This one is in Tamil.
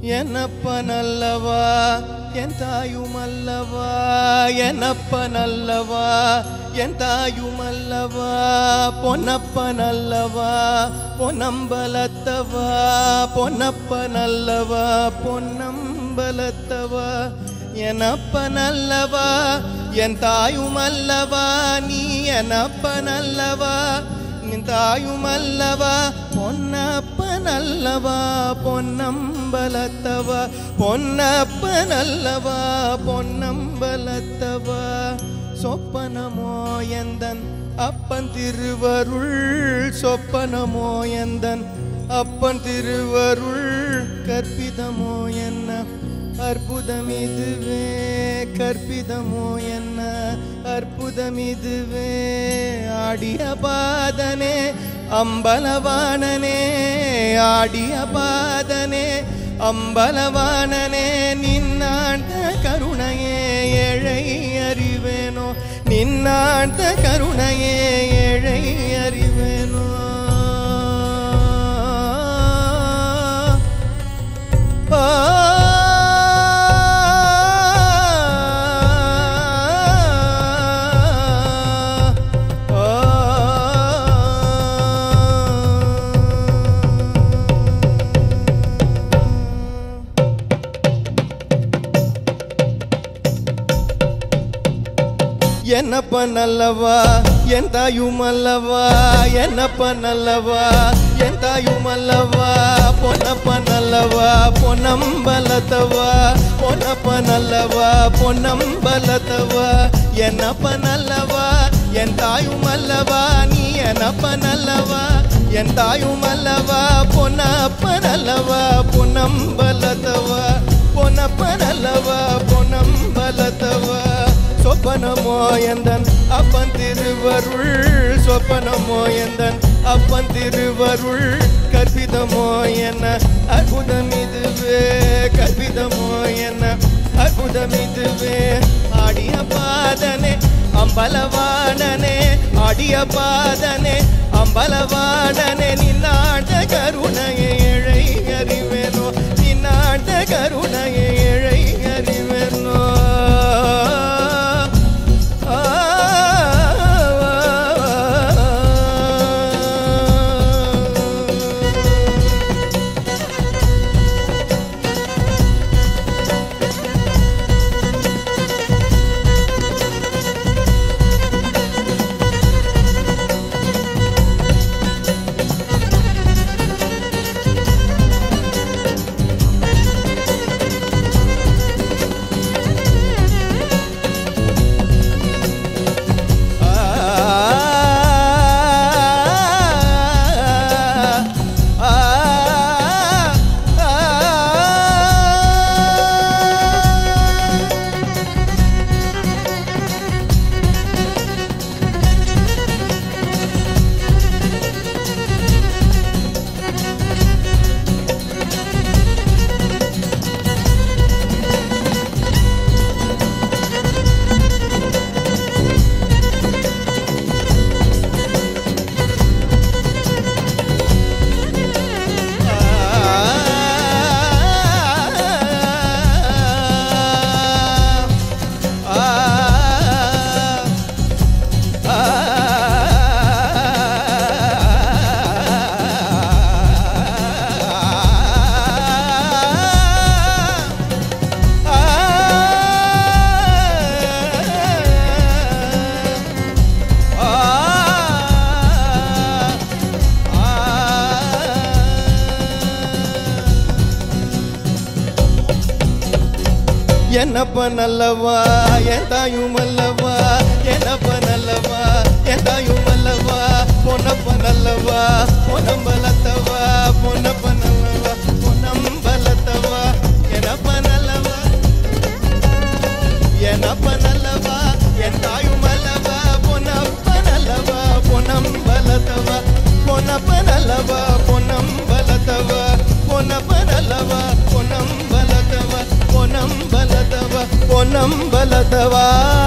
என்னப்பனல்லவா என் தாயுமல்லவா என்னப்பனல்லவா என் தாயுமல்லவா பொன்னப்பனல்லவா பொன்னம்பலத்தவா பொன்னப்பனல்லவா பொன்னம்பலத்தவா எனப்பனல்லவா என் தாயுமல்லவா நீ எனப்பனல்லவா நின் தாயுமல்லவா பொன்னப்பனல்லவா பொன்னம்பலத்தவா பொன்னப்பனல்லவா பொன்னம்பலத்தவா சொப்பனமோ எந்தன் அப்பன் திருவருள் சொப்பனமோ எந்தன் அப்பன் திருவருள் கற்பிதமோ என்ன அற்புதம் இதுவே கற்பிதமோ என்ன அற்புதம் இதுவே ஆடிய பாதனே அம்பலவாணனே ஆடிய பாதனே அம்பலவாணனே நின்னாண்ட கருணையே ஏழை அறிவேனோ நின்னாண்ட கருணையே ஏழை அறிவேனோ என்னப்ப நல்லவா என் தாயும் அல்லவா என்னப்ப நல்லவா என் தாயும் அல்லவா பொன்னப்ப நல்லவா பொன்னம்பலத்தவா பொன்னப்ப நல்லவா பொன்னம்பலத்தவா என்னப்ப நல்லவா என் தாயும் அல்லவா நீ என்னப்ப நல்லவா என் தாயும் அல்லவா பொன்னப்ப நல்லவா பொன்னம்பலத்தவா பொன்னப்ப நல்லவா பொன்னம்பலத்தவா சொப்பனமோ எந்தன் அப்பன் திருவருள் சொப்பனமோ எந்தன் அப்பன் திருவருள் கற்பிதமோ என்ன அற்புதம் இதுவே கற்பிதமோ என்ன அற்புதம் இதுவே ஆடிய பாதனே அம்பலவாணனே ஆடிய பாதனே அம்பலவாணனே நின்னாண்ட கருணையை இழை அறிவேனோ நின்னாண்ட கருணையை இழை அறிவேனோ என்னப்ப நல்லவா என் தாயும் அல்லவா என்னப்ப நல்லவா என் தாயும் அல்லவா பொன்னப்ப நல்லவா பொன்னம்பலத்தவா பொன்னப்ப நல்லவா பொன்னம்பலத்தவா என்னப்ப நல்லவா என்னப்ப நல்லவா என் தாயும் அல்லவா பொன்னப்ப நல்லவா பொன்னம்பலத்தவா பொன்னப்ப நல்லவா பொன்னம்பலத்தவா பொன்னப்ப நல்லவா பொன்னம்பலத்தவா பொன்னம்பலத்தவா பொன்னம்பலத்தவா